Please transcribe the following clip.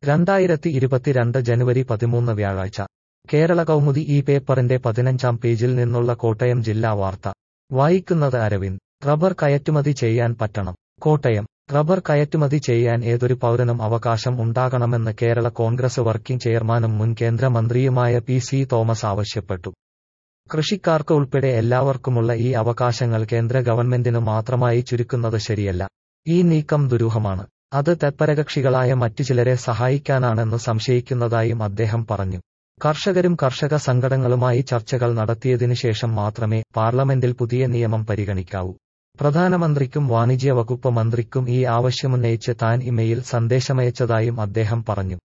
രണ്ടായിരത്തി ഇരുപത്തിരണ്ട് ജനുവരി പതിമൂന്ന് വ്യാഴാഴ്ച കേരള കൗമുദി ഈ പേപ്പറിന്റെ പതിനഞ്ചാം പേജിൽ നിന്നുള്ള കോട്ടയം ജില്ലാ വാർത്ത വായിക്കുന്നത് അരവിന്ദ് റബ്ബർ കയറ്റുമതി ചെയ്യാൻ പറ്റണം കോട്ടയം റബ്ബർ കയറ്റുമതി ചെയ്യാൻ ഏതൊരു പൗരനും അവകാശം ഉണ്ടാകണമെന്ന് കേരള കോൺഗ്രസ് വർക്കിംഗ് ചെയർമാനും മുൻ കേന്ദ്രമന്ത്രിയുമായ പി സി തോമസ് ആവശ്യപ്പെട്ടു കൃഷിക്കാർക്ക് ഉൾപ്പെടെ എല്ലാവർക്കുമുള്ള ഈ അവകാശങ്ങൾ കേന്ദ്ര ഗവൺമെന്റിനു മാത്രമായി ചുരുക്കുന്നത് ശരിയല്ല ഈ നീക്കം ദുരൂഹമാണ് അത് തത്പരകക്ഷികളായ മറ്റു ചിലരെ സഹായിക്കാനാണെന്ന് സംശയിക്കുന്നതായും അദ്ദേഹം പറഞ്ഞു കർഷകരും കർഷക സംഘടനകളുമായി ചർച്ചകൾ നടത്തിയതിനു ശേഷം മാത്രമേ പാർലമെന്റിൽ പുതിയ നിയമം പരിഗണിക്കാവൂ പ്രധാനമന്ത്രിക്കും വാണിജ്യ വകുപ്പ് മന്ത്രിക്കും ഈ ആവശ്യമുന്നയിച്ച് താൻ ഇമെയിൽ സന്ദേശമയച്ചതായും അദ്ദേഹം പറഞ്ഞു